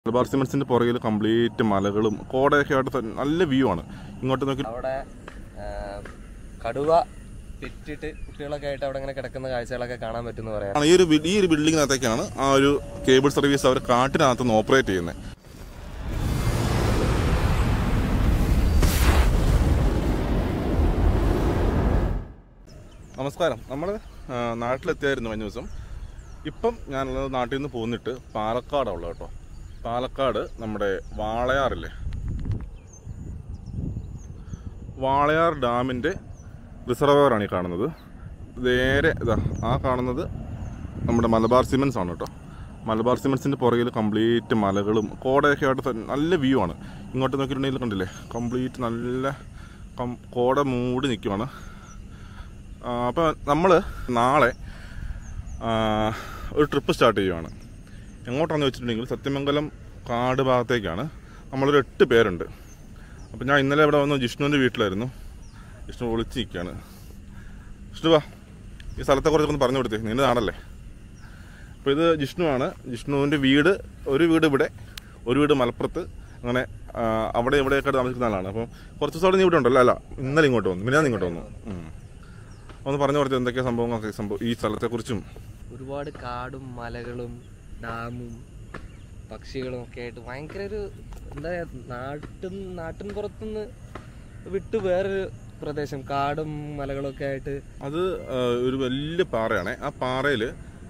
മലബാർ സിമെന്റ്സിന്റെ പുറകിൽ കംപ്ലീറ്റ് മലകളും കോടയൊക്കെ ആയിട്ട് ത- നല്ല വ്യൂ ആണ് ഇങ്ങോട്ട് നോക്കി അവിടെ ആ, കടുവ പെറ്റിട്ട് കുട്ടികളൊക്കെ ആയിട്ട് അവിടെ ഇങ്ങനെ കിടക്കുന്ന കാഴ്ചകളൊക്കെ കാണാൻ പറ്റുമെന്ന് പറയാം ആണ് ഈ ഒരു ബി- ഈ ഒരു ബിൽഡിങ്ങിനകത്തേക്കാണ് ആ ഒരു കേബിൾ സർവീസ് അവർ കാട്ടിനകത്ത് നിന്ന് ഓപ്പറേറ്റ് ചെയ്യുന്നത് നമസ്കാരം നമ്മൾ നാട്ടിലെത്തിയായിരുന്നു കഴിഞ്ഞ ദിവസം ഇപ്പം ഞാനുള്ളത് നാട്ടിൽ നിന്ന് പോന്നിട്ട് പാലക്കാടാണ് ഉള്ളത് കേട്ടോ പാലക്കാട് നമ്മുടെ വാളയാറില്ലേ വാളയാർ ഡാമിൻ്റെ റിസർവറാണ് ഈ കാണുന്നത് നേരെ ഇതാ ആ കാണുന്നത് നമ്മുടെ മലബാർ സിമെൻസ് ആണ് കേട്ടോ മലബാർ സിമെൻസിൻ്റെ പുറകിൽ കംപ്ലീറ്റ് മലകളും കോടയൊക്കെ ആയിട്ട് ത- നല്ല വ്യൂ ആണ് ഇങ്ങോട്ട് നോക്കിയിട്ടുണ്ടെങ്കിൽ കണ്ടില്ലേ കംപ്ലീറ്റ് നല്ല കം കോട മൂടി നിൽക്കുവാണ് അപ്പോൾ നമ്മൾ നാളെ ആ, ഒരു ട്രിപ്പ് സ്റ്റാർട്ട് ചെയ്യുവാണ് എങ്ങോട്ടാണെന്ന് വെച്ചിട്ടുണ്ടെങ്കിൽ സത്യമംഗലം കാട് ഭാഗത്തേക്കാണ് നമ്മളൊരു എട്ട് പേരുണ്ട് അപ്പോൾ ഞാൻ ഇന്നലെ ഇവിടെ വന്നു ജിഷ്ണുവിൻ്റെ വീട്ടിലായിരുന്നു ജിഷ്ണു ഒളിച്ച് നിൽക്കുകയാണ് ജിഷ്ണു വാ ഈ സ്ഥലത്തെക്കുറിച്ച് ഒന്ന് പറഞ്ഞു കൊടുത്തേ നിന്റെ നാടല്ലേ അപ്പോൾ ഇത് ജിഷ്ണുവാണ് ജിഷ്ണുവിൻ്റെ വീട് ഒരു വീട് ഇവിടെ ഒരു വീട് മലപ്പുറത്ത് അങ്ങനെ ആ, അവിടെ ഇവിടെയൊക്കെ താമസിക്കുന്ന ആളാണ് അപ്പം കുറച്ച് ദിവസം നീ ഇവിടെ ഉണ്ടല്ലോ അല്ല ഇന്നലെ ഇങ്ങോട്ട് വന്നു പിന്നെ ഞാൻ ഇങ്ങോട്ട് വന്നു ഉം. ഒന്ന് പറഞ്ഞു കൊടുത്തത് എന്തൊക്കെയാ സംഭവങ്ങളൊക്കെ സംഭവം ഈ സ്ഥലത്തെക്കുറിച്ചും ഒരുപാട് കാടും മലകളും ഡാമും പക്ഷികളും ഒക്കെ ആയിട്ട് ഭയങ്കര ഒരു എന്താ പറയാ നാട്ടിൻ നാട്ടിൻ പുറത്തുനിന്ന് വിട്ട് വേറൊരു പ്രദേശം കാടും മലകളും ഒക്കെ ആയിട്ട് അത് ആ, ഒരു വലിയ പാറയാണ് ആ പാറയിൽ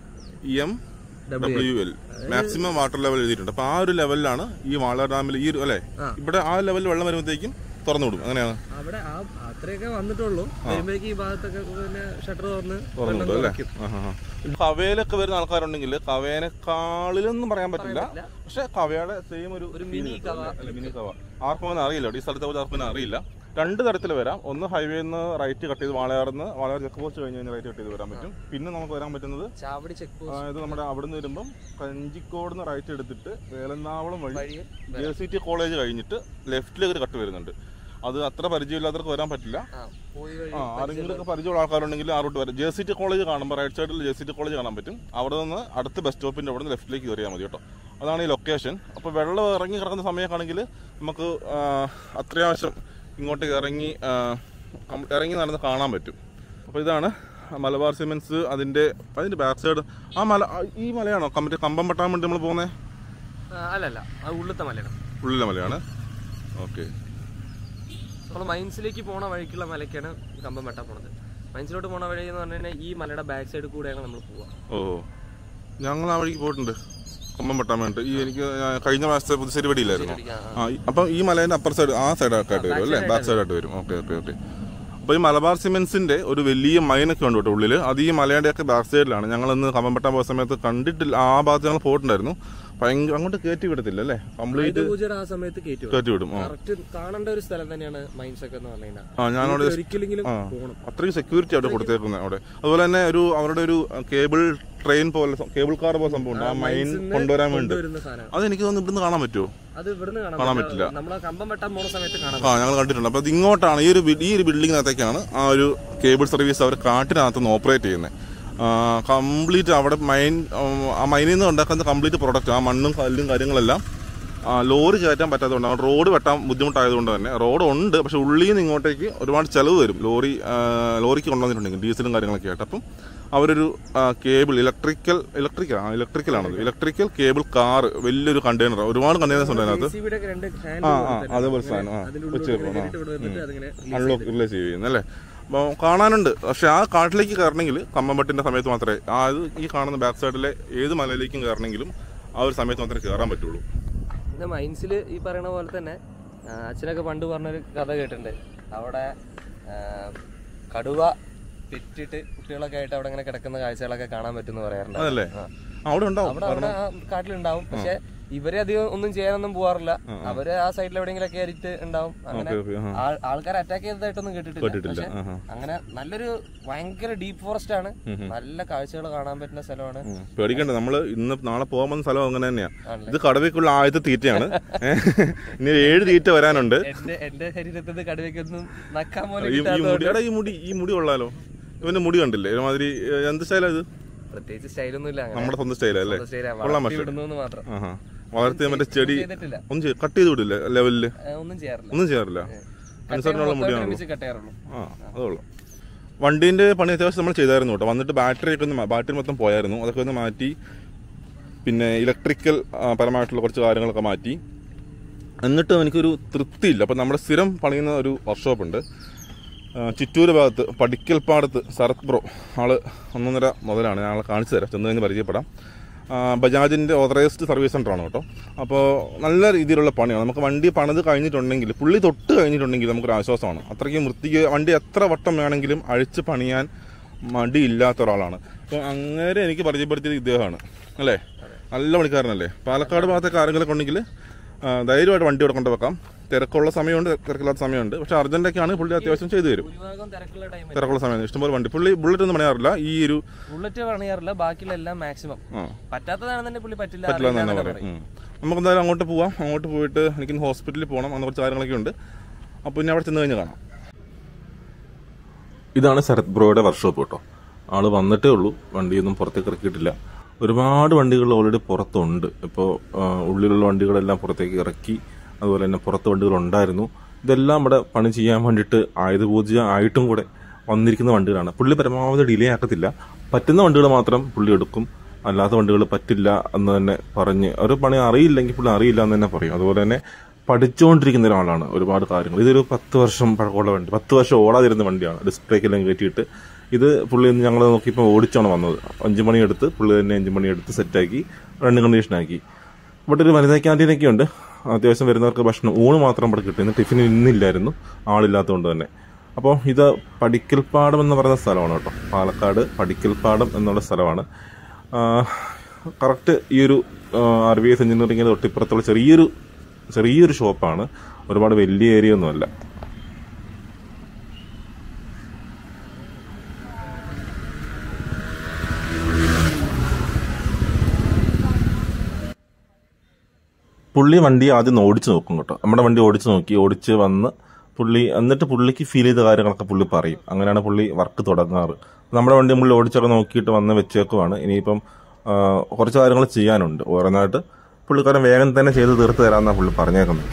M W L maximum water level എഴുതിയിട്ടുണ്ട് അപ്പൊ ആ ഒരു ലെവലിലാണ് ഈ വാള ഡാമിൽ ഈ ഒരു അല്ലേ ആ. ഇവിടെ ആ ലെവലിൽ വെള്ളം വരുമ്പോഴത്തേക്കും തുറന്നു വിടും അങ്ങനെയാണ് അവിടെ ആ അത്രയൊക്കെ വന്നിട്ടുള്ളൂ വരുമ്പോഴേക്ക് ഈ ഭാഗത്തൊക്കെ പിന്നെ ഷട്ടർ തുറന്ന് തുറന്നു വിടും അല്ലേ കവയിലൊക്കെ വരുന്ന ആൾക്കാരുണ്ടെങ്കിൽ കവേനക്കാളിലൊന്നും പറയാൻ പറ്റില്ല പക്ഷെ കവയുടെ സെയിം ഒരു ഒരു മിനി കവ. അല്ല മിനി കവ ആർക്കും അറിയില്ല ഈ സ്ഥലത്തെ കുറിച്ച് ആർക്കും അറിയില്ല രണ്ട് തരത്തിൽ വരാം ഒന്ന് ഹൈവേ നിന്ന് റൈറ്റ് കട്ട് ചെയ്ത് വാളയാർന്ന് വാളയാർ ചെക്ക് പോസ്റ്റ് കഴിഞ്ഞ് കഴിഞ്ഞാൽ റൈറ്റ് കട്ട് ചെയ്ത് വരാൻ പറ്റും പിന്നെ നമുക്ക് വരാൻ പറ്റുന്നത് ചാവടി ചെക്ക് അതായത് നമ്മുടെ അവിടെ നിന്ന് വരുമ്പം കഞ്ചിക്കോട് നിന്ന് റൈറ്റ് എടുത്തിട്ട് വേലന്നാവളം വഴി വഴി ജെ സി ടി കോളേജ് കഴിഞ്ഞിട്ട് ലെഫ്റ്റിലേക്ക് ഒരു കട്ട് വരുന്നുണ്ട് അത് അത്ര പരിചയമില്ലാത്തവർക്ക് വരാൻ പറ്റില്ല ആ പോയി വഴി ആ ആരെങ്കിലുമൊക്കെ പരിചയമുള്ള ആൾക്കാരുണ്ടെങ്കിൽ ആ റൂട്ട് വരാം ജെ സി ടി കോളേജ് കാണുമ്പോൾ റൈറ്റ് സൈഡിൽ ജെ സി ടി കോളേജ് കാണാൻ പറ്റും അവിടെ നിന്ന് അടുത്ത ബസ് സ്റ്റോപ്പിൻ്റെ അവിടെ നിന്ന് ലെഫ്റ്റിലേക്ക് കയറിയാൽ മതി കേട്ടോ അതാണ് ഈ ലൊക്കേഷൻ അപ്പോൾ വെള്ളം ഇറങ്ങി കിടക്കുന്ന സമയമൊക്കെയാണെങ്കിൽ നമുക്ക് ആ, അത്യാവശ്യം ഇങ്ങോട്ടേക്ക് ഇറങ്ങി ആ, കം- ഇറങ്ങി നടന്ന് കാണാൻ പറ്റും അപ്പോൾ ഇതാണ് മലബാർ സിമെൻസ് അതിൻ്റെ അതിൻ്റെ ബാക്ക് സൈഡ് ആ മല ആ, ഈ മലയാണോ കമ്പറ്റ് കമ്പം വെട്ടാൻ വേണ്ടി നമ്മൾ പോകുന്നത് ആ, അല്ലല്ല അത് ഉള്ളിലത്തെ മലയാണ് ഉള്ളിലെ മലയാണ് ഓക്കെ നമ്മൾ മൈൻസിലേക്ക് പോണ വഴിക്കുള്ള മലയ്ക്കാണ് കമ്പം വെട്ടാൻ പോണത് മൈൻസിലോട്ട് പോണ വഴി എന്ന് പറഞ്ഞു കഴിഞ്ഞാൽ ഈ മലയുടെ ബാക്ക് സൈഡ് കൂടെയാണ് നമ്മൾ പോവുക ഓ ഞങ്ങൾ ആ വഴിക്ക് പോയിട്ടുണ്ട് കമ്പം വെട്ടാൻ വേണ്ടി ഈ എനിക്ക് ഞാൻ കഴിഞ്ഞ മാസത്തെ പുതുശ്ശേരി വെടിയിലായിരുന്നു ആ ഈ- അപ്പം ഈ മലേന്റെ അപ്പർ സൈഡ് ആ സൈഡൊക്കെ ആയിട്ട് വരും അല്ലേ ബാക്ക് സൈഡായിട്ട് വരും ഓക്കെ ഓക്കെ ഓക്കെ അപ്പോൾ ഈ മലബാർ സിമെന്റ്സിന്റെ ഒരു വലിയ മൈനൊക്കെ ഉണ്ട് കേട്ടോ ഉള്ളിൽ അത് ഈ മലയുടെയൊക്കെ ബാക്ക് സൈഡിലാണ് ഞങ്ങൾ ഇന്ന് കമ്പം വെട്ടാൻ പോയ സമയത്ത് കണ്ടിട്ടില്ല ആ ഭാഗത്ത് ഞങ്ങൾ പോയിട്ടുണ്ടായിരുന്നു ഭയങ്കര അങ്ങോട്ട് കയറ്റി വിടത്തില്ല അല്ലേ കംപ്ലീറ്റ് പൂജയുടെ ആ സമയത്ത് കയറ്റി കയറ്റി വിടും ആ കറക്റ്റ് കാണേണ്ട ഒരു സ്ഥലം തന്നെയാണ് മൈൻസ് ഒക്കെ എന്ന് പറഞ്ഞു കഴിഞ്ഞാൽ ആ ഞാനവിടെ ഒരിക്കലെങ്കിലും ആ പോകണം അത്രയും സെക്യൂരിറ്റി അവിടെ കൊടുത്തേക്കുന്നത് അവിടെ അതുപോലെ തന്നെ ഒരു അവരുടെ ഒരു കേബിൾ ട്രെയിൻ പോലെ കേബിൾ കാർ പോലെ സംഭവം ഉണ്ട് ആ മൈൻ കൊണ്ടുവരാൻ വേണ്ടി വരുന്ന സാധനമാണ് അത് എനിക്ക് തോന്നുന്നു ഇവിടുന്ന് കാണാൻ പറ്റുമോ അത് ഇവിടുന്ന് കാണാൻ കാണാൻ പറ്റില്ല. പറ്റില്ല നമ്മളെ കമ്പം വെട്ടാൻ പോണ സമയത്ത് കാണാൻ ആ ഞങ്ങൾ കണ്ടിട്ടുണ്ട് അപ്പോൾ ഇത് ഇങ്ങോട്ടാണ് ഈ ഒരു ബി- ഈ ഒരു ബിൽഡിങ്ങിനകത്തേക്കാണ് ആ ഒരു കേബിൾ സർവീസ് അവർ കാട്ടിനകത്ത് നിന്ന് ഓപ്പറേറ്റ് ചെയ്യുന്നത് കംപ്ലീറ്റ് അവിടെ മൈൻ ഉം, ആ മൈനിൽ നിന്ന് ഉണ്ടാക്കുന്ന കംപ്ലീറ്റ് പ്രൊഡക്റ്റ് ആ മണ്ണും കല്ലും കാര്യങ്ങളെല്ലാം ആ, ലോറി കയറ്റാൻ പറ്റാത്തതുകൊണ്ട് റോഡ് വെട്ടാൻ ബുദ്ധിമുട്ടായതുകൊണ്ട് തന്നെ റോഡ് ഉണ്ട് പക്ഷെ ഉള്ളിൽ നിന്ന് ഇങ്ങോട്ടേക്ക് ഒരുപാട് ചിലവ് വരും ലോറി ആ, ലോറിക്ക് കൊണ്ടുവന്നിട്ടുണ്ടെങ്കിൽ ഡീസലും കാര്യങ്ങളൊക്കെ ആയിട്ട് അപ്പം അവരൊരു ആ, കേബിൾ ഇലക്ട്രിക്കൽ ഇലക്ട്രിക്കൽ ആ ഇലക്ട്രിക്കലാണത് ഇലക്ട്രിക്കൽ കേബിൾ കാർ വലിയൊരു കണ്ടെയ്നർ ഒരുപാട് കണ്ടെയ്നേഴ്സ് ഉണ്ട് അതിനകത്ത് JCB യുടെ ഒക്കെ രണ്ട് ഹാൻഡ് ആ ആ അതേപോലെ സാധനം ആ അതിന്റെ വെച്ച് ഉള്ളിലോട്ട് വെക്കണം ആ കേറിയിട്ട് ഇവിടെ വന്നിട്ട് അതിങ്ങനെ അൺലോക്ക് റിലൈസ് ചെയ്യുന്നത് അല്ലേ അപ്പോൾ കാണാനുണ്ട് പക്ഷെ ആ കാട്ടിലേക്ക് കയറണമെങ്കിൽ കമ്പംപട്ടിൻ്റെ സമയത്ത് മാത്രമേ ആ ഇത് ഈ കാണുന്ന ബാക്ക് സൈഡിലെ ഏത് മലയിലേക്കും കയറണമെങ്കിലും ആ ഒരു സമയത്ത് മാത്രമേ കയറാൻ പറ്റുള്ളൂ പിന്നെ മൈൻസിൽ ഈ പറയണ പോലെ തന്നെ ആ, അച്ഛനൊക്കെ പണ്ട് പറഞ്ഞൊരു കഥ കേട്ടിട്ടുണ്ട് അവിടെ ആ, കടുവ പെറ്റിട്ട് കുട്ടികളൊക്കെ ആയിട്ട് അവിടെ ഇങ്ങനെ കിടക്കുന്ന കാഴ്ചകളൊക്കെ കാണാൻ പറ്റുമെന്ന് പറയാറുണ്ട് അതല്ലേ ആ. ആ, അവിടെ ഉണ്ടാവും അവിടെ അവിടെ ആ കാട്ടിലുണ്ടാവും പക്ഷെ ഇവരെ അധികം ഒന്നും ചെയ്യാനൊന്നും പോവാറില്ല അവര് ആ സൈഡിൽ എവിടെയെങ്കിലും ആയിട്ട് ഉണ്ടാവും അങ്ങനെ ഓക്കെ ഓക്കെ ആ ആൾ- ആൾക്കാരെ അറ്റാക്ക് ചെയ്തതായിട്ടൊന്നും കേട്ടിട്ടില്ല കേട്ടിട്ടില്ല പക്ഷെ ആ ആ അങ്ങനെ നല്ലൊരു ഭയങ്കര ഡീപ്പ് ഫോറസ്റ്റ് ആണ് നല്ല കാഴ്ചകൾ കാണാൻ പറ്റുന്ന സ്ഥലമാണ് ഉം. പേടിക്കണ്ട നമ്മൾ ഇന്ന് നാളെ പോകാൻ പോകുന്ന സ്ഥലം അങ്ങനെ തന്നെയാ ആണല്ലേ? ഇത് കടവയ്ക്കുള്ള ആദ്യത്തെ തീറ്റയാണ് ഏ? ഇനി ഏഴ് തീറ്റ വരാനുണ്ട് എന്റെ എന്റെ ശരീരത്തിൽ കടുവയ്ക്കൊന്നും നക്കാൻ ഈ പോലും ഈ കിട്ടാത്ത മുടി എടാ ഈ മുടി ഈ മുടി കൊള്ളാലോ ഇവന്റെ മുടി കണ്ടില്ലേ ഒരുമാതിരി ഏ, എന്ത് സ്റ്റൈലാ ഇത് പ്രത്യേകിച്ച് സ്റ്റൈലൊന്നും ഇല്ല നമ്മുടെ സ്വന്തം സ്റ്റൈലല്ലേ കൊള്ളാം പക്ഷേ വിടുന്നു മാത്രം ആഹാ വളർത്തിയ മറ്റേ ചെടി ചെയ്തിട്ടില്ല ഒന്നും ചെയ്യ- കട്ട് ചെയ്ത് വിടില്ല ലെവലില് ഏ, ഒന്നും ചെയ്യാറില്ല ഒന്നും ചെയ്യാറില്ല അനുസരണമുള്ള മുടിയാണല്ലോ ഒരുമിച്ച് കട്ടയാറുള്ളൂ ആ അതുള്ളൂ വണ്ടീൻ്റെ പണി അത്യാവശ്യം നമ്മൾ ചെയ്തായിരുന്നു കേട്ടോ വന്നിട്ട് ബാറ്ററി ഒക്കെ ഒന്ന് മാ- ബാറ്ററി മൊത്തം പോയായിരുന്നു അതൊക്കെ ഒന്ന് മാറ്റി പിന്നെ ഇലക്ട്രിക്കൽ പരമായിട്ടുള്ള കുറച്ച് കാര്യങ്ങളൊക്കെ മാറ്റി എന്നിട്ടും എനിക്കൊരു തൃപ്തിയില്ല അപ്പം നമ്മുടെ സ്ഥിരം പണിയുന്ന ഒരു വർക്ക്ഷോപ്പ് ഉണ്ട് ആ, ചിറ്റൂര് ഭാഗത്ത് പടിക്കൽപ്പാടത്ത് ശരത് ബ്രോ ആള് ഒന്നൊന്നര മുതലാണ് ഞാൻ ആളെ കാണിച്ചു തരാം ചെന്ന് കഴിഞ്ഞ് പരിചയപ്പെടാം ആ, ബജാജിൻ്റെ ഓതറൈസ്ഡ് സർവീസ് സെൻ്ററാണ് കേട്ടോ അപ്പോൾ നല്ല രീതിയിലുള്ള പണിയാണ് നമുക്ക് വണ്ടി പണിത് കഴിഞ്ഞിട്ടുണ്ടെങ്കിൽ പുള്ളി തൊട്ട് കഴിഞ്ഞിട്ടുണ്ടെങ്കിൽ നമുക്കൊരു ആശ്വാസമാണ് അത്രയ്ക്കും വൃത്തിക്ക് വണ്ടി എത്ര വട്ടം വേണമെങ്കിലും അഴിച്ച് പണിയാൻ മടിയില്ലാത്ത ഒരാളാണ് അപ്പോൾ അങ്ങനെ എനിക്ക് പരിചയപ്പെടുത്തിയത് ഇദ്ദേഹമാണ് അല്ലേ നല്ല പണിക്കാരനല്ലേ പാലക്കാട് ഭാഗത്തൊക്കെ ആരെങ്കിലും ഉണ്ടെങ്കിൽ ആ, ധൈര്യമായിട്ട് വണ്ടി ഇവിടെ കൊണ്ടുവെക്കാം തിരക്കുള്ള സമയമുണ്ട് തിരക്കില്ലാത്ത സമയമുണ്ട് പക്ഷേ അർജൻറ്റൊക്കെയാണ് പുള്ളി അത്യാവശ്യം ചെയ്തു തരും ഭൂരിഭാഗം തിരക്കുള്ള ടൈമിൽ തിരക്കുള്ള സമയം ഇഷ്ടംപോലെ വണ്ടി പുള്ളി ബുള്ളറ്റ് ഒന്നും പണിയാറില്ല ഈ ഒരു ബുള്ളറ്റ് പണിയാറില്ല ബാക്കിയുള്ള എല്ലാം മാക്സിമം ആ പറ്റാത്തതാണെന്നെ പുള്ളി പറ്റില്ല പറ്റില്ല എന്ന് തന്നെ അറിയില്ല പറയും ഉം. നമുക്ക് എന്തായാലും അങ്ങോട്ട് പോവാം അങ്ങോട്ട് പോയിട്ട് എനിക്ക് ഹോസ്പിറ്റലിൽ പോകണം അങ്ങനെ കുറച്ച് കാര്യങ്ങളൊക്കെ ഉണ്ട് അപ്പോൾ ഇനി അവിടെ ചെന്ന് കഴിഞ്ഞ് കാണാം ഇതാണ് ശരത് ബ്രോയുടെ വർക്ക്ഷോപ്പ് കേട്ടോ ആള് വന്നിട്ടേ ഉള്ളൂ വണ്ടിയൊന്നും പുറത്തേക്ക് ഇറക്കിയിട്ടില്ല ഒരുപാട് വണ്ടികൾ ഓൾറെഡി പുറത്തുണ്ട് ഇപ്പോൾ ഉള്ളിലുള്ള വണ്ടികളെല്ലാം പുറത്തേക്ക് ഇറക്കി അതുപോലെ തന്നെ പുറത്ത് വണ്ടികൾ ഉണ്ടായിരുന്നു ഇതെല്ലാം ഇവിടെ പണി ചെയ്യാൻ വേണ്ടിയിട്ട് ആയുധ പൂജ ആയിട്ടും കൂടെ വന്നിരിക്കുന്ന വണ്ടികളാണ് പുള്ളി പരമാവധി ഡിലേ ആക്കത്തില്ല പറ്റുന്ന വണ്ടികൾ മാത്രം പുള്ളി എടുക്കും അല്ലാത്ത വണ്ടികൾ പറ്റില്ല എന്ന് തന്നെ പറഞ്ഞ് ഒരു പണി അറിയില്ലെങ്കിൽ പുള്ളി അറിയില്ല എന്ന് തന്നെ പറയും അതുപോലെ തന്നെ പഠിച്ചുകൊണ്ടിരിക്കുന്ന ഒരാളാണ് ഒരുപാട് കാര്യങ്ങൾ ഇതൊരു പത്ത് വർഷം പഴക്കമുള്ള വണ്ടി പത്ത് വർഷം ഓടാതിരുന്ന വണ്ടിയാണ് ഡിസ്പ്ലേക്കെല്ലാം കയറ്റിയിട്ട് ഇത് പുള്ളി ഇന്ന് ഞങ്ങൾ നോക്കിയപ്പോൾ ഓടിച്ചാണ് വന്നത് അഞ്ച് മണി എടുത്ത് പുള്ളി തന്നെ അഞ്ച് മണി എടുത്ത് സെറ്റാക്കി റണ്ണിങ് കണ്ടീഷനാക്കി ഇവിടെ ഒരു വനിതാ ക്യാൻറ്റീനൊക്കെ ഉണ്ട് അത്യാവശ്യം വരുന്നവർക്ക് ഭക്ഷണം ഊണ് മാത്രം ഇവിടെ കിട്ടും ഇന്ന് ടിഫിൻ ഇന്നില്ലായിരുന്നു ആളില്ലാത്തതുകൊണ്ട് തന്നെ അപ്പോൾ ഇത് പടിക്കൽപ്പാടം എന്ന് പറയുന്ന സ്ഥലമാണ് കേട്ടോ പാലക്കാട് പടിക്കൽപ്പാടം എന്നുള്ള സ്ഥലമാണ് കറക്റ്റ് ഈ ഒരു ആർ ബി എസ് എഞ്ചിനീയറിംഗിന് തൊട്ടിപ്പുറത്തുള്ള ചെറിയൊരു ചെറിയൊരു ഷോപ്പാണ് ഒരുപാട് വലിയ ഏരിയ ഒന്നുമല്ല പുള്ളി വണ്ടി ആദ്യം ഒന്ന് ഓടിച്ചു നോക്കും കേട്ടോ നമ്മുടെ വണ്ടി ഓടിച്ചു നോക്കി ഓടിച്ച് വന്ന് പുള്ളി എന്നിട്ട് പുള്ളിക്ക് ഫീൽ ചെയ്ത കാര്യങ്ങളൊക്കെ പുള്ളി പറയും അങ്ങനെയാണ് പുള്ളി വർക്ക് തുടങ്ങാറ് നമ്മുടെ വണ്ടി പുള്ളി ഓടിച്ചൊക്കെ നോക്കിയിട്ട് വന്ന് വെച്ചേക്കുവാണ് ഇനിയിപ്പം ആ, കുറച്ച് കാര്യങ്ങൾ ചെയ്യാനുണ്ട് ഓരോന്നായിട്ട് പുള്ളിക്കാരൻ വേഗം തന്നെ ചെയ്ത് തീർത്ത് തരാമെന്നാണ് പുള്ളി പറഞ്ഞേക്കുന്നത്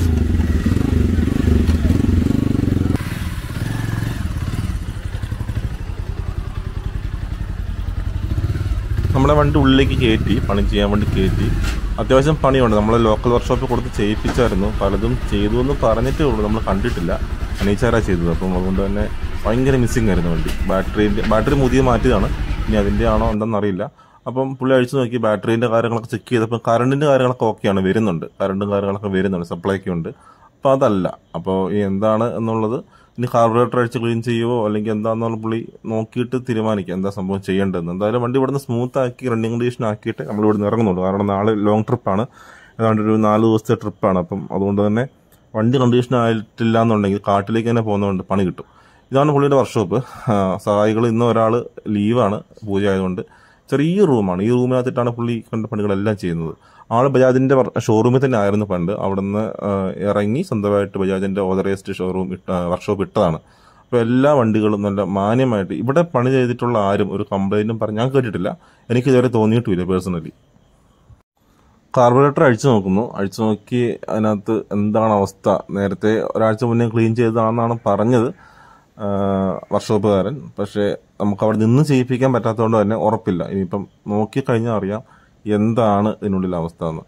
നമ്മുടെ വണ്ടി ഉള്ളിലേക്ക് കയറ്റി പണി ചെയ്യാൻ വേണ്ടി കയറ്റി അത്യാവശ്യം പണിയുണ്ട് നമ്മൾ ലോക്കൽ വർക്ക്ഷോപ്പിൽ കൊടുത്ത് ചെയ്യിപ്പിച്ചായിരുന്നു പലതും ചെയ്തു എന്ന് പറഞ്ഞിട്ടേ ഉള്ളൂ നമ്മൾ കണ്ടിട്ടില്ല അനീച്ചാരാ ചെയ്തത് അപ്പം അതുകൊണ്ട് തന്നെ ഭയങ്കര മിസ്സിങ് ആയിരുന്നു വണ്ടി ബാറ്ററിൻ്റെ ബാറ്ററി മുതിയ മാറ്റിയതാണ് ഇനി അതിൻ്റെ ആണോ എന്താണെന്ന് അറിയില്ല അപ്പം പുള്ളി അഴിച്ചു നോക്കി ബാറ്ററീൻ്റെ കാര്യങ്ങളൊക്കെ ചെക്ക് ചെയ്തപ്പോൾ കറണ്ടിൻ്റെ കാര്യങ്ങളൊക്കെ ഓക്കെയാണ് വരുന്നുണ്ട് കറണ്ടും കാര്യങ്ങളൊക്കെ വരുന്നുണ്ട് സപ്ലൈക്ക് ഉണ്ട് അപ്പോൾ അതല്ല അപ്പോൾ ഈ എന്താണ് എന്നുള്ളത് ഇനി കാർബറേറ്റർ അടിച്ച് ക്ലീൻ ചെയ്യുമോ അല്ലെങ്കിൽ എന്താണെന്നുള്ള പുള്ളി നോക്കിയിട്ട് തീരുമാനിക്കാം എന്താ സംഭവം ചെയ്യേണ്ടതെന്ന് എന്തായാലും വണ്ടി ഇവിടുന്ന് സ്മൂത്ത് ആക്കി റണ്ണിങ് കണ്ടീഷൻ ആക്കിയിട്ട് നമ്മൾ ഇവിടുന്ന് ഇറങ്ങുന്നുള്ളൂ കാരണം നാളെ ലോങ് ട്രിപ്പാണ് ഏതാണ്ട് ഒരു നാല് ദിവസത്തെ ട്രിപ്പാണ് അപ്പം അതുകൊണ്ട് തന്നെ വണ്ടി കണ്ടീഷൻ ആയിട്ടില്ല എന്നുണ്ടെങ്കിൽ കാട്ടിലേക്ക് തന്നെ പോകുന്നതുകൊണ്ട് പണി കിട്ടും ഇതാണ് പുള്ളിയുടെ വർക്ക്ഷോപ്പ് സഹായികൾ ഇന്ന് ഒരാൾ ലീവാണ് പൂജ ആയതുകൊണ്ട് ചെറിയ റൂമാണ് ഈ റൂമിനകത്തിട്ടാണ് പുള്ളി കണ്ട പണികളെല്ലാം ചെയ്യുന്നത് ആൾ ബജാജിന്റെ ഷോറൂമിൽ തന്നെ ആയിരുന്നു പണ്ട് അവിടുന്ന് ആ, ഇറങ്ങി സ്വന്തമായിട്ട് ബജാജിന്റെ ഓതറൈസ്ഡ് ഷോറൂം വർക്ക്ഷോപ്പ് ഇട്ടതാണ് അപ്പോൾ എല്ലാ വണ്ടികളും നല്ല മാന്യമായിട്ട് ഇവിടെ പണി ചെയ്തിട്ടുള്ള ആരും ഒരു കംപ്ലൈന്റും പറഞ്ഞ് ഞാൻ കേട്ടിട്ടില്ല എനിക്ക് ഇതുവരെ തോന്നിയിട്ടുമില്ല പേഴ്സണലി കാർബറേറ്റർ അഴിച്ചു നോക്കുന്നു അഴിച്ചു നോക്കി അതിനകത്ത് എന്താണ് അവസ്ഥ നേരത്തെ ഒരാഴ്ച മുന്നേ ക്ലീൻ ചെയ്തതാണെന്നാണ് പറഞ്ഞത് വർക്ക്ഷോപ്പുകാരൻ പക്ഷേ നമുക്ക് അവിടെ നിന്ന് ചെയ്യിപ്പിക്കാൻ പറ്റാത്തതുകൊണ്ട് തന്നെ ഉറപ്പില്ല ഇനിയിപ്പം നോക്കിക്കഴിഞ്ഞാൽ അറിയാം എന്താണ് ഇതിനുള്ളിലെ അവസ്ഥ എന്ന്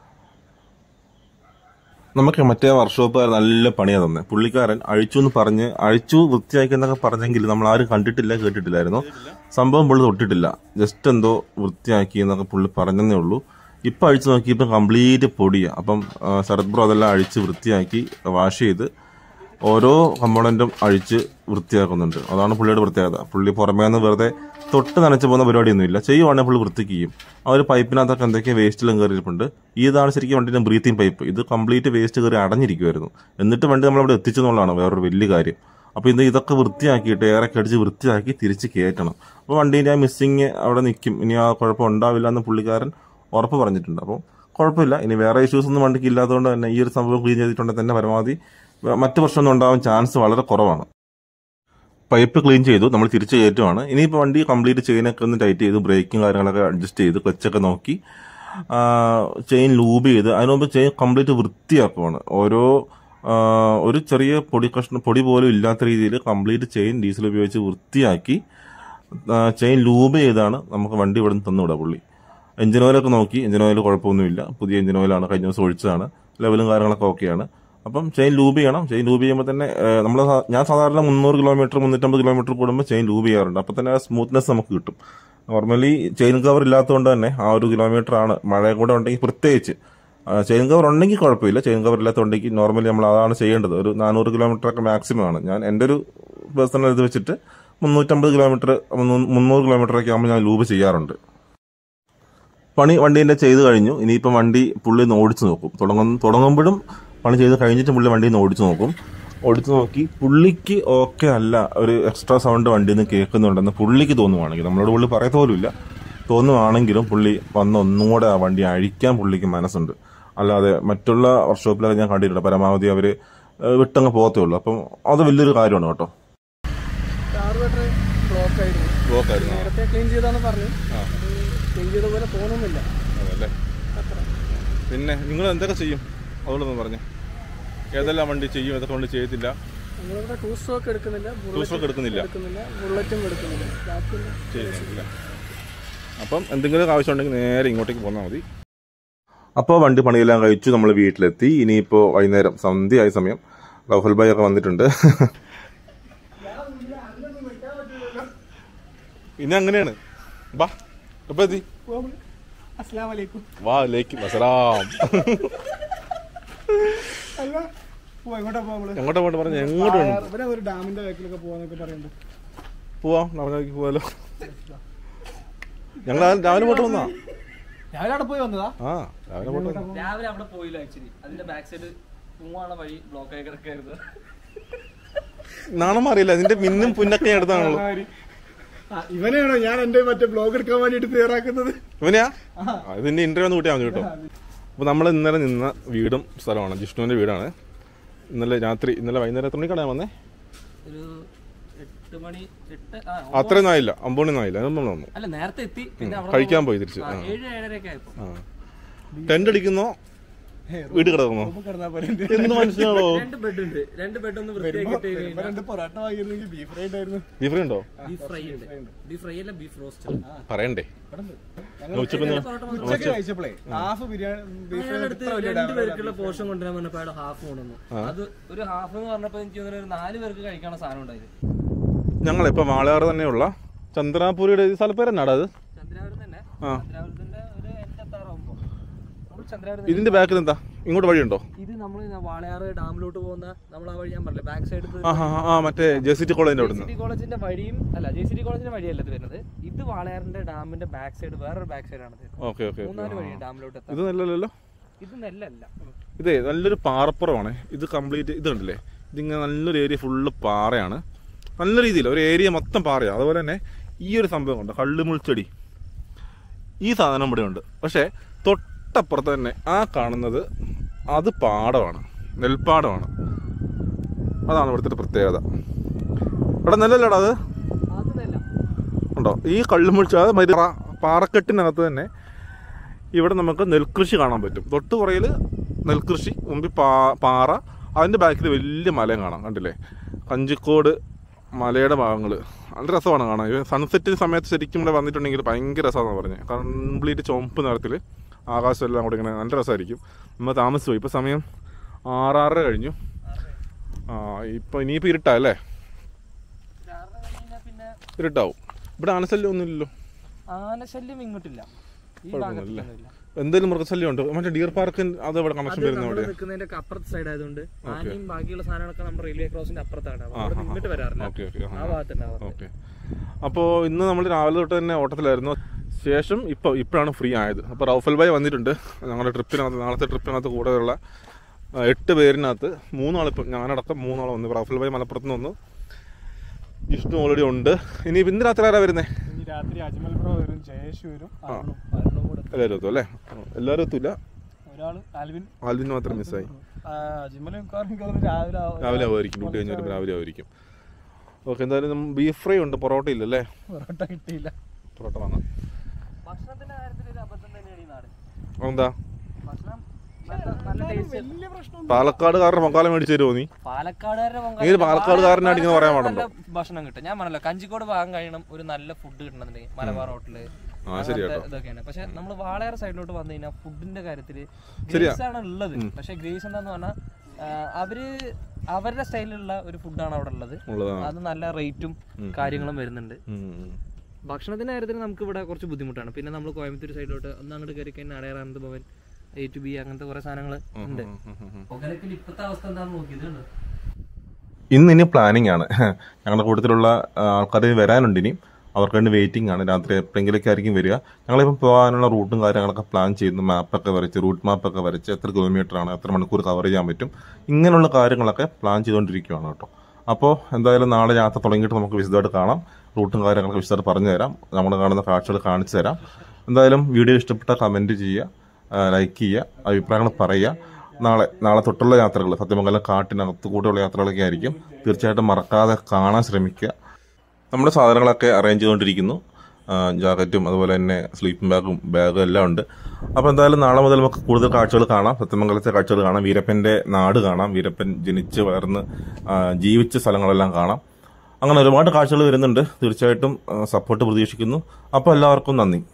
നമുക്ക് മറ്റേ വർക്ക്ഷോപ്പുകാരൻ നല്ല പണിയാ തന്നെ പുള്ളിക്കാരൻ അഴിച്ചു എന്ന് പറഞ്ഞ് അഴിച്ചു വൃത്തിയാക്കി എന്നൊക്കെ പറഞ്ഞെങ്കിൽ നമ്മൾ ആരും കണ്ടിട്ടില്ല കേട്ടിട്ടില്ലായിരുന്നു സംഭവം പുള്ളി തൊട്ടിട്ടില്ല ജസ്റ്റ് എന്തോ വൃത്തിയാക്കി എന്നൊക്കെ പുള്ളി പറഞ്ഞതേ ഉള്ളൂ ഇപ്പം അഴിച്ചു നോക്കിയപ്പോൾ കംപ്ലീറ്റ് പൊടിയാ അപ്പം ആ, ശരത് ബ്രോ അതെല്ലാം അഴിച്ച് വൃത്തിയാക്കി വാഷ് ചെയ്ത് ഓരോ കമ്പോണന്റും അഴിച്ച് വൃത്തിയാക്കുന്നുണ്ട് അതാണ് പുള്ളിയുടെ പ്രത്യേകത പുള്ളി പുറമേ നിന്ന് വെറുതെ തൊട്ട് നനച്ച് പോകുന്ന പരിപാടിയൊന്നുമില്ല ചെയ്യുവാണെങ്കിൽ പുള്ളി വൃത്തിക്ക് ചെയ്യും ആ ഒരു പൈപ്പിനകത്തൊക്കെ എന്തൊക്കെയോ വേസ്റ്റിലും കയറിയിട്ടുണ്ട് ഇതാണ് ശരിക്കും വണ്ടിയുടെ ബ്രീത്തിങ് പൈപ്പ് ഇത് കംപ്ലീറ്റ് വേസ്റ്റ് കയറി അടഞ്ഞിരിക്കുമായിരുന്നു എന്നിട്ട് വണ്ടി നമ്മളവിടെ എത്തിച്ചെന്നുള്ളതാണ് വേറൊരു വലിയ കാര്യം അപ്പോൾ ഇത് ഇതൊക്കെ വൃത്തിയാക്കിയിട്ട് ഏറെ കടിച്ച് വൃത്തിയാക്കി തിരിച്ച് കയറ്റണം അപ്പോൾ വണ്ടീൻ്റെ ആ മിസ്സിങ് അവിടെ നിൽക്കും ഇനി ആ കുഴപ്പം ഉണ്ടാവില്ല എന്ന് പുള്ളിക്കാരൻ ഉറപ്പ് പറഞ്ഞിട്ടുണ്ട് അപ്പോൾ കുഴപ്പമില്ല ഇനി വേറെ ഇഷ്യൂസ് ഒന്നും വണ്ടിക്ക് ഇല്ലാത്തതുകൊണ്ട് തന്നെ ഈ ഒരു സംഭവം ക്ലീൻ ചെയ്തിട്ടുണ്ടെങ്കിൽ തന്നെ പരമാവധി മറ്റു പ്രശ്നമൊന്നും ഉണ്ടാവാൻ ചാൻസ് വളരെ കുറവാണ് പൈപ്പ് ക്ലീൻ ചെയ്തു നമ്മൾ തിരിച്ച് കയറ്റുവാണ് ഇനിയിപ്പോൾ വണ്ടി കംപ്ലീറ്റ് ചെയിനൊക്കെ ഒന്ന് ടൈറ്റ് ചെയ്തു ബ്രേക്കും കാര്യങ്ങളൊക്കെ അഡ്ജസ്റ്റ് ചെയ്ത് ക്ലച്ചൊക്കെ നോക്കി ചെയിൻ ലൂബ് ചെയ്ത് അതിന് മുമ്പ് ചെയിൻ കംപ്ലീറ്റ് വൃത്തിയാക്കുവാണ് ഓരോ ആ, ഒരു ചെറിയ പൊടി കഷ്ണം പൊടി പോലും ഇല്ലാത്ത രീതിയിൽ കംപ്ലീറ്റ് ചെയിൻ ഡീസൽ ഉപയോഗിച്ച് വൃത്തിയാക്കി ആ, ചെയിൻ ലൂബ് ചെയ്താണ് നമുക്ക് വണ്ടി ഇവിടെ നിന്ന് തന്നുവിടുക പുള്ളി എഞ്ചിൻ ഓയിലൊക്കെ നോക്കി എഞ്ചിൻ ഓയിൽ കുഴപ്പമൊന്നുമില്ല പുതിയ എഞ്ചിൻ ഓയിലാണ് കഴിഞ്ഞ ദിവസം ഒഴിച്ചതാണ് ലെവലും കാര്യങ്ങളൊക്കെ ഓക്കെയാണ് അപ്പം ചെയിൻ ലൂബ് ചെയ്യണം ചെയിൻ ലൂബ് ചെയ്യുമ്പോൾ തന്നെ നമ്മൾ ഞാൻ സാധാരണ മുന്നൂറ് കിലോമീറ്റർ മുന്നൂറ്റമ്പത് കിലോമീറ്റർ കൂടുമ്പോൾ ചെയിൻ ലൂബ് ചെയ്യാറുണ്ട് അപ്പോൾ തന്നെ ആ സ്മൂത്ത്നെസ് നമുക്ക് കിട്ടും നോർമലി ചെയിൻ കവർ ഇല്ലാത്തതുകൊണ്ട് തന്നെ ആ ഒരു കിലോമീറ്റർ ആണ് മഴ കൂടെ ഉണ്ടെങ്കിൽ പ്രത്യേകിച്ച് ചെയിൻ കവർ ഉണ്ടെങ്കിൽ കുഴപ്പമില്ല ചെയിൻ കവർ ഇല്ലാത്തതുണ്ടെങ്കിൽ നോർമലി നമ്മൾ അതാണ് ചെയ്യേണ്ടത് ഒരു നാനൂറ് കിലോമീറ്റർ ഒക്കെ മാക്സിമം ആണ് ഞാൻ എൻ്റെ ഒരു പേഴ്സണൽ ഇത് വെച്ചിട്ട് മുന്നൂറ്റമ്പത് കിലോമീറ്റർ മുന്നൂറ് കിലോമീറ്റർ ഒക്കെ ആകുമ്പോൾ ഞാൻ ലൂബ് ചെയ്യാറുണ്ട് പണി വണ്ടീൻ്റെ ചെയ്ത് കഴിഞ്ഞു ഇനിയിപ്പം വണ്ടി പുള്ളി ഒന്ന് ഓടിച്ചു നോക്കും തുടങ്ങും തുടങ്ങുമ്പോഴും പണി ചെയ്ത് കഴിഞ്ഞിട്ട് പുള്ളി വണ്ടി ഒന്ന് ഓടിച്ചു നോക്കും ഓടിച്ചു നോക്കി പുള്ളിക്ക് ഓക്കെ അല്ല ഒരു എക്സ്ട്രാ സൗണ്ട് വണ്ടിയിൽ നിന്ന് കേൾക്കുന്നുണ്ടെന്ന് പുള്ളിക്ക് തോന്നുവാണെങ്കിൽ നമ്മളോട് പുള്ളി പറയത്ത പോലുമില്ല തോന്നുവാണെങ്കിലും പുള്ളി വന്ന് ഒന്നുകൂടെ ആ വണ്ടി അഴിക്കാൻ പുള്ളിക്ക് മനസ്സുണ്ട് അല്ലാതെ മറ്റുള്ള വർക്ക്ഷോപ്പിലൊക്കെ ഞാൻ കണ്ടിട്ടുണ്ട് പരമാവധി അവർ വിട്ടങ്ങ് പോകത്തേ ഉള്ളൂ അപ്പം അത് വലിയൊരു കാര്യമാണ് കേട്ടോ കാർബറേറ്റർ ബ്ലോക്ക് ആയിരുന്നു ബ്ലോക്ക് ആയിരുന്നു നേരത്തെ ക്ലീൻ ചെയ്താന്ന് പറഞ്ഞു ക്ലീൻ ചെയ്ത പോലെ തോന്നുന്നില്ല അതല്ലേ പിന്നെ നിങ്ങൾ എന്തൊക്കെ ചെയ്യും അതുകൊണ്ടൊന്നും പറഞ്ഞു ഏതെല്ലാം വണ്ടി ചെയ്യും ഏതൊക്കെ വണ്ടി ചെയ്യത്തില്ല നമ്മളിവിടെ ടൂ സ്ട്രോക്ക് എടുക്കുന്നില്ല ടൂ ബുള്ളറ്റ് സ്ട്രോക്ക് എടുക്കുന്നില്ല എടുക്കുന്നില്ല ബുള്ളറ്റും എടുക്കുന്നില്ല ബാക്കിയുള്ള ചെയ്യുന്നില്ല അപ്പം എന്തെങ്കിലും ആവശ്യം ഉണ്ടെങ്കിൽ നേരെ ഇങ്ങോട്ടേക്ക് പോന്നാൽ മതി അപ്പോൾ വണ്ടി പണിയെല്ലാം കഴിച്ചു നമ്മൾ വീട്ടിലെത്തി ഇനിയിപ്പോൾ വൈകുന്നേരം സന്ധ്യയായ സമയം റഫൽ ഭായി ഒക്കെ വന്നിട്ടുണ്ട് ഇനി അങ്ങനെയാണ് ബാ എപ്പോ എത്തി അസ്ലാം വലൈക്കും വാ ലേക്ക് വസലാം അല്ല പോവാ എങ്ങോട്ടാ പോവാ നമ്മള് എങ്ങോട്ടാ പോയിട്ട് പറഞ്ഞു എങ്ങോട്ട് വേണം ഇവിടെ ഒരു ഡാമിന്റെ ബാക്കിലൊക്കെ പോവാന്നൊക്കെ പറയുന്നുണ്ട് പോവാം നമുക്ക് പോവാലോ ഞങ്ങൾ രാവിലെ പോയിട്ട് വന്നാ രാവിലെ അവിടെ പോയി വന്നതാ ആ രാവിലെ പോയിട്ട് വന്നാ. രാവിലെ അവിടെ പോയില്ല ആക്ച്വലി അതിന്റെ ബാക്ക് സൈഡ് പോവാനുള്ള വഴി ബ്ലോക്ക് ആയി കിടക്കായിരുന്നു നാണം മാറിയില്ല അതിന്റെ മിന്നും പുന്നൊക്കെ ഞാൻ എടുത്താണല്ലോ ആ, ഇവനെയാണോ ഞാൻ എന്റെ മറ്റേ ബ്ലോഗ് എടുക്കാൻ വേണ്ടിട്ട് തയ്യാറാക്കുന്നത് ഇവനെയാ ഇതിന്റെ ഇന്റർവ്യൂ ഒന്ന് കൂട്ടിയാൽ മതി കേട്ടോ അപ്പൊ നമ്മൾ ഇന്നലെ നിന്ന വീടും സ്ഥലമാണ് ജിഷ്ണുവിന്റെ വീടാണ് ഇന്നലെ രാത്രി ഇന്നലെ വൈകുന്നേരം എത്ര മണിക്കാണ് വന്നേ ഒരു എട്ട് മണി എട്ട് ആ അത്രയൊന്നും ആയില്ല അമ്പണിയൊന്നും ആയില്ല അതൊന്നും വന്നു അല്ല നേരത്തെ എത്തി പിന്നെ അവിടെ കഴിക്കാൻ പോയി തിരിച്ച് ആ, ആ ഏഴ് ഏഴരയൊക്കെ ആയപ്പോ ആ ടെന്റ് അടിക്കുന്നോ വീട് കിടക്കുന്നോ കിടന്നാ പോലെ എന്ത് മനുഷ്യനാണോ രണ്ട് ബെഡ് ഉണ്ട് രണ്ട് ബെഡ് ഒന്ന് വൃത്തിയാക്കിട്ട് രണ്ട് പൊറാട്ട വാങ്ങിയിരുന്നെങ്കിൽ ബീഫ് ഫ്രൈ ഉണ്ടായിരുന്നു ബീഫ് ഫ്രൈ ഉണ്ടോ ബീഫ് ഫ്രൈ ഉണ്ട് ബീഫ് ഫ്രൈ അല്ല ബീഫ് റോസ്റ്റ് പറയണ്ടേ ഞങ്ങൾ ഉച്ചക്കൊന്ന് ഉച്ചക്ക് കഴിച്ചപ്പോഴേ ഹാഫ് ബിരിയാണി ബീഫ് ഫ്രൈ അടുത്ത് രണ്ട് പേർക്കുള്ള പോർഷൻ കൊണ്ടുവരാൻ പറഞ്ഞപ്പോ അയാൾ ഹാഫ് കൊണ്ടുവന്നു അത് ഒരു ഹാഫ് എന്ന് പറഞ്ഞപ്പോ എനിക്ക് തോന്നുന്നു ഒരു നാല് പേർക്ക് കഴിക്കാനുള്ള സാധനം ഉണ്ടായത് ഞങ്ങളിപ്പോ വാളയാറ് തന്നെയുള്ള ചന്ദ്രാപുരിയുടെ ഈ സ്ഥലപ്പേര് എന്നാടാ അത് ചന്ദ്രാവരം തന്നെ ആ. ചന്ദ്രാവരത്തിന്റെ ഒരു എൺപത്താറാവുമ്പോ നമ്മൾ ചന്ദ്രാവരം ഇതിന്റെ ബാക്കിൽ എന്താ ഇങ്ങോട്ട് വഴിയുണ്ടോ ഇത് നമ്മൾ വാളയാറ് ഡാമിലോട്ട് പോകുന്ന നമ്മൾ ആ വഴി ഞാൻ പറഞ്ഞില്ല ബാക്ക് സൈഡ് ആ ആ, ആ മറ്റേ ജെ സി ടി കോളേജിന്റെ അവിടെ സിറ്റി കോളേജിന്റെ വഴിയും അല്ല ജെ സി ടി കോളേജിന്റെ വഴിയല്ല ഇത് വരുന്നത് ഇത് വാളയാറിന്റെ ഡാമിന്റെ ബാക്ക് സൈഡ് വേറൊരു ബാക്ക് സൈഡ് ആണ് ഇത് ഓക്കെ ഓക്കെ മൂന്നാല് വഴി ഡാമിലോട്ട് എത്താൻ ഇത് നല്ലല്ലോ ഇത് നെല്ലല്ല ഇതേ നല്ലൊരു പാറപ്പുറമാണ് ഇത് കംപ്ലീറ്റ് ഇത് കണ്ടില്ലേ ഇതിങ്ങനെ നല്ലൊരു ഏരിയ ഫുള്ള് പാറയാണ് നല്ല രീതിയിൽ ഒരു ഏരിയ മൊത്തം പാറയാണ് അതുപോലെ തന്നെ ഈ ഒരു സംഭവം ഉണ്ട് കള്ളുമുൾച്ചെടി ഈ സാധനം ഇവിടെ ഉണ്ട് പക്ഷേ തൊട്ടപ്പുറത്ത് തന്നെ ആ കാണുന്നത് അത് പാടമാണ് നെൽപ്പാടമാണ് അതാണ് ഇവിടുത്തെ ഒരു പ്രത്യേകത ഇവിടെ നെല്ലല്ലേടാ അത് അത് നെല്ല ഉണ്ടോ ഈ കള്ളുമുൾച്ച അത് മരി പാറ- പാറക്കെട്ടിനകത്ത് തന്നെ ഇവിടെ നമുക്ക് നെൽകൃഷി കാണാൻ പറ്റും തൊട്ട് പുറയിൽ നെൽകൃഷി മുമ്പിൽ പാ പാറ അതിൻ്റെ ബാക്കിൽ വലിയ മലയും കാണാം കണ്ടില്ലേ കഞ്ചിക്കോട് മലയുടെ ഭാഗങ്ങൾ നല്ല രസമാണ് കാണാൻ സൺസെറ്റ് സമയത്ത് ശരിക്കും ഇവിടെ വന്നിട്ടുണ്ടെങ്കിൽ ഭയങ്കര രസമാണെന്ന് പറഞ്ഞത് കംപ്ലീറ്റ് ചുവപ്പ് നിറത്തിൽ ആകാശം എല്ലാം കൂടെ ഇങ്ങനെ നല്ല രസമായിരിക്കും നമ്മൾ താമസിച്ചു പോയി ഇപ്പോൾ സമയം ആറാറര കഴിഞ്ഞു ആ ഇപ്പോൾ ഇനിയിപ്പോൾ ഇരുട്ടാ അല്ലേ രാവിലെ കഴിഞ്ഞാ പിന്നെ ഇരുട്ടാവും ഇവിടെ ആനശല്യം ഒന്നുമില്ലല്ലോ ആനശല്യം ഇങ്ങോട്ടില്ല ഈ കുഴപ്പമൊന്നുമില്ല. ഭാഗത്തൊന്നുമില്ല എന്തെങ്കിലും മൃഗശല്യം ഉണ്ട് മറ്റേ ഡിയർ പാർക്ക് അത് ഇവിടെ കണക്ഷൻ അത് വരുന്ന നമ്മൾ എവിടെയാ നിൽക്കുന്നതിന്റെ ഒക്കെ അപ്പുറത്തെ സൈഡ് ആയതുകൊണ്ട് ആനയും ബാക്കിയുള്ള സാധനങ്ങളൊക്കെ നമ്മുടെ റെയിൽവേ ക്രോസിന്റെ അപ്പുറത്താണ് അപ്പൊ അവിടെ ഇങ്ങോട്ട് വരാറില്ല ഓക്കെ ഓക്കെ ആ ഭാഗത്തുണ്ടാവാറ് ഓക്കെ അപ്പോൾ ഇന്ന് നമ്മൾ രാവിലെ തൊട്ട് തന്നെ ഓട്ടത്തിലായിരുന്നു ശേഷം ഇപ്പോൾ ഇപ്പോഴാണ് ഫ്രീ ആയത് അപ്പോൾ റൗഫൽ ഭായ് വന്നിട്ടുണ്ട് ഞങ്ങളുടെ ട്രിപ്പിനകത്ത് നാളത്തെ ട്രിപ്പിനകത്ത് കൂടെയുള്ള ആ, എട്ട് പേരിനകത്ത് മൂന്നാളിപ്പം ഞാനടക്കം മൂന്നാൾ വന്നു റൗഫൽ ഭായ് മലപ്പുറത്ത് നിന്ന് വന്നു വിഷ്ണു ഓൾറെഡി ഉണ്ട് ഇനി ഇന്ന് രാത്രി ആരാ വരുന്നത് ഇനി രാത്രി അജ്മൽ ബ്രോ വരും ജയേഷ് വരും അരുണും. അരുണും കൂടെ എല്ലാവരും എത്തും അല്ലേ എല്ലാവരും എത്തൂല ഒരാള് ആൽവിൻ ആൽവിൻ മാത്രം മിസ്സായി ആ, അജ്മൽ മിക്കവാറും എനിക്ക് തോന്നുന്നു രാവിലെ ആവും. രാവിലെ ആവുമായിരിക്കും ഡ്യൂട്ടി കഴിഞ്ഞ് വരുമ്പോൾ രാവിലെ ആവുമായിരിക്കും ഓക്കെ എന്തായാലും ബീഫ് ഫ്രൈ ഉണ്ട് പൊറോട്ട ഇല്ലല്ലേ പൊറോട്ട കിട്ടിയില്ല പൊറോട്ട വാങ്ങാം ഭക്ഷണത്തിന്റെ കാര്യത്തിൽ ഒരു അബദ്ധം തന്നെയാണ് ഈ നാട് എന്താ ഭക്ഷണം നല്ല- നല്ല ടേസ്റ്റ് വലിയ പ്രശ്നം പാലക്കാടുകാരുടെ പൊങ്കാല മേടിച്ചു തരുമോ നീ പാലക്കാടുകാരുടെ നീ ഒരു പാലക്കാടുകാരനായിട്ട് ഇങ്ങനെ പറയാൻ നല്ല പാടുണ്ടോ? ഭക്ഷണം കിട്ടും ഞാൻ പറഞ്ഞല്ലോ കഞ്ചിക്കോട് ഭാഗം കഴിയണം ഒരു നല്ല ഫുഡ് കിട്ടണമെന്നുണ്ടെങ്കിൽ മലബാർ ഹോട്ടല് ആ ശരി അങ്ങനത്തെ കേട്ടോ ഇതൊക്കെയാണ് പക്ഷെ നമ്മൾ വാളയാർ സൈഡിലോട്ട് വന്നു കഴിഞ്ഞാൽ ഫുഡിന്റെ കാര്യത്തില് ശരിയാ. ഗ്രേസ് ആണ് ഉള്ളത് പക്ഷെ ഗ്രേസ് എന്താന്ന് പറഞ്ഞാൽ അവര് അവരുടെ സ്റ്റൈലിലുള്ള ഒരു ഫുഡാണ് അവിടെ ഉള്ളത് ഉള്ളതാണ് അത് നല്ല റേറ്റും കാര്യങ്ങളും വരുന്നുണ്ട് ഉം, ഉം. ഭക്ഷണത്തിന്റെ കാര്യത്തിൽ നമുക്ക് ഇവിടെ കുറച്ച് ബുദ്ധിമുട്ടാണ് പിന്നെ നമ്മൾ കോയമ്പത്തൂർ സൈഡിലോട്ട് ഒന്ന് അങ്ങോട്ട് കയറി കഴിഞ്ഞാൽ Adyar Ananda Bhavan A to B അങ്ങനത്തെ കുറെ സാധനങ്ങൾ ഉണ്ട് ഒകലക്കിൽ ഇപ്പത്തെ അവസ്ഥ എന്താണെന്ന് നോക്കിയത് കണ്ടോ? ഇന്ന് ഇനി പ്ലാനിങ് ആണ് ഞങ്ങളുടെ കൂട്ടത്തിലുള്ള ആൾക്കാർ വരാനുണ്ട് ഇനി അവർക്ക് വേണ്ടി വെയിറ്റിംഗ് ആണ് രാത്രി എപ്പോഴെങ്കിലൊക്കെ ആയിരിക്കും വരിക ഞങ്ങളിപ്പോൾ പോകാനുള്ള റൂട്ടും കാര്യങ്ങളൊക്കെ പ്ലാൻ ചെയ്യുന്നു മാപ്പൊക്കെ വരച്ച് റൂട്ട് മാപ്പൊക്കെ വരച്ച് എത്ര കിലോമീറ്റർ ആണ് എത്ര മണിക്കൂർ കവർ ചെയ്യാൻ പറ്റും ഇങ്ങനെയുള്ള കാര്യങ്ങളൊക്കെ പ്ലാൻ ചെയ്തുകൊണ്ടിരിക്കുകയാണ് കേട്ടോ അപ്പോൾ എന്തായാലും നാളെ യാത്ര തുടങ്ങിയിട്ട് നമുക്ക് വിശദമായിട്ട് കാണാം റൂട്ടും കാര്യങ്ങളൊക്കെ വിശദമായിട്ട് പറഞ്ഞു തരാം നമ്മൾ കാണുന്ന കാഴ്ചകൾ കാണിച്ചു തരാം എന്തായാലും വീഡിയോ ഇഷ്ടപ്പെട്ട കമൻറ്റ് ചെയ്യുക ലൈക്ക് ചെയ്യുക അഭിപ്രായങ്ങൾ പറയുക നാളെ നാളെ തൊട്ടുള്ള യാത്രകൾ സത്യമംഗലം കാട്ടിനകത്ത് കൂടെയുള്ള യാത്രകളൊക്കെ ആയിരിക്കും തീർച്ചയായിട്ടും മറക്കാതെ കാണാൻ ശ്രമിക്കുക നമ്മുടെ സാധനങ്ങളൊക്കെ അറേഞ്ച് ചെയ്തുകൊണ്ടിരിക്കുന്നു ആ, ജാക്കറ്റും അതുപോലെ തന്നെ സ്ലീപ്പിംഗ് ബാഗും ബാഗും എല്ലാം ഉണ്ട് അപ്പോൾ എന്തായാലും നാളെ മുതൽ നമുക്ക് കൂടുതൽ കാഴ്ചകൾ കാണാം സത്യമംഗലത്തെ കാഴ്ചകൾ കാണാം വീരപ്പൻ്റെ നാട് കാണാം വീരപ്പൻ ജനിച്ച് വളർന്ന് ആ, ജീവിച്ച സ്ഥലങ്ങളെല്ലാം കാണാം അങ്ങനെ ഒരുപാട് കാഴ്ചകൾ വരുന്നുണ്ട് തീർച്ചയായിട്ടും സപ്പോർട്ട് പ്രതീക്ഷിക്കുന്നു അപ്പോൾ എല്ലാവർക്കും നന്ദി